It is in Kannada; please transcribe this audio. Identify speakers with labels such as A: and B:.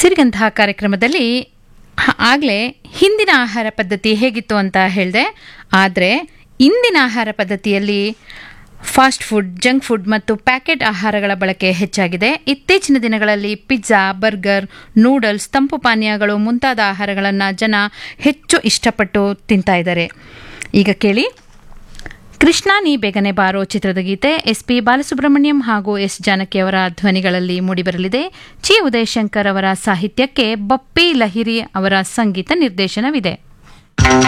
A: ಸಿರಿಗಂತಹ ಕಾರ್ಯಕ್ರಮದಲ್ಲಿ ಆಗಲೇ ಹಿಂದಿನ ಆಹಾರ ಪದ್ಧತಿ ಹೇಗಿತ್ತು ಅಂತ ಹೇಳಿದೆ ಆದರೆ ಇಂದಿನ ಆಹಾರ ಪದ್ಧತಿಯಲ್ಲಿ ಫಾಸ್ಟ್ ಫುಡ್ ಜಂಕ್ ಫುಡ್ ಮತ್ತು ಪ್ಯಾಕೆಟ್ ಆಹಾರಗಳ ಬಳಕೆ ಹೆಚ್ಚಾಗಿದೆ ಇತ್ತೀಚಿನ ದಿನಗಳಲ್ಲಿ ಪಿಜ್ಜಾ ಬರ್ಗರ್ ನೂಡಲ್ಸ್ ತಂಪು ಪಾನೀಯಗಳು ಮುಂತಾದ ಆಹಾರಗಳನ್ನು ಜನ ಹೆಚ್ಚು ಇಷ್ಟಪಟ್ಟು ತಿಂತಾ ಇದ್ದಾರೆ ಈಗ ಕೇಳಿ ಕೃಷ್ಣ ನೀ ಬೇಗನೆ ಬಾರೋ ಚಿತ್ರದ ಗೀತೆ ಎಸ್ ಪಿ ಬಾಲಸುಬ್ರಹ್ಮಣ್ಯಂ ಹಾಗೂ ಎಸ್ ಜಾನಕಿ ಅವರ ಧ್ವನಿಗಳಲ್ಲಿ ಮೂಡಿಬರಲಿದೆ ಚಿ ಉದಯಶಂಕರ್ ಅವರ ಸಾಹಿತ್ಯಕ್ಕೆ ಬಪ್ಪಿ ಲಹಿರಿ ಅವರ ಸಂಗೀತ ನಿರ್ದೇಶನವಿದೆ